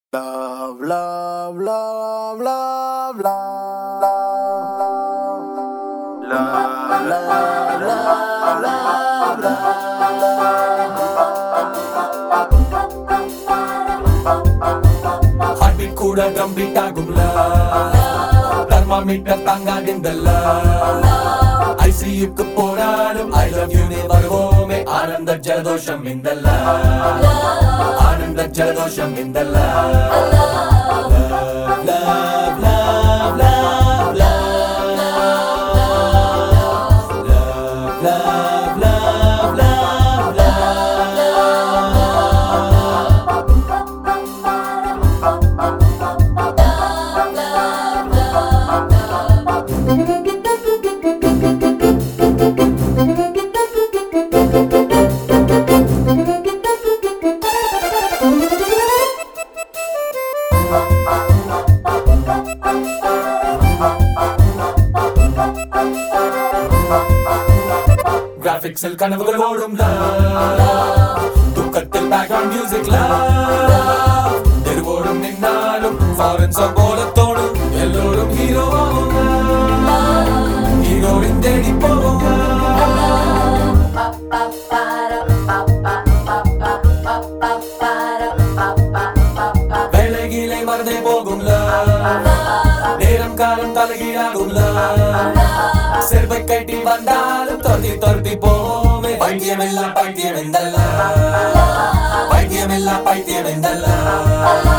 Love, love, love, love, love, love, love, love, love, love, heartbeat கூட drum beat ஆகும்ல thermometer தாங்காதிந்தல்ல ஐசியுக்கு போனாலும் ஐ லவ் யூ வருவோமே ஆனந்த ஜலதோஷம் இந்தல்ல ஆனந்த ஜலதோஷம் இந்தல்ல Love, love, love, love, love. Love, love, love, love, love. கிராபிக்ஸில் கனவுகள் ஓடும் துக்கத்தில் பேக்ரவுண்ட் மியூசிக்ல தெருவோடும் நின்னாலும் ஃபாரின்ஸ் போல தோடும் எல்லோரும் ஹீரோவாகும் ஹீரோவின் தேடி போவோம் வேலைகீழே மறந்தே போகும்ல நேரம் காலம் தலைகீழாகும்ல செருப்பை கட்டி வந்தாலும் தொரத்தி தொரத்தி போவோமே பைத்தியம் எல்லாம் பைத்தியம் எந்தல்ல பைத்தியம் எல்லாம் பைத்தியம் எந்தல்ல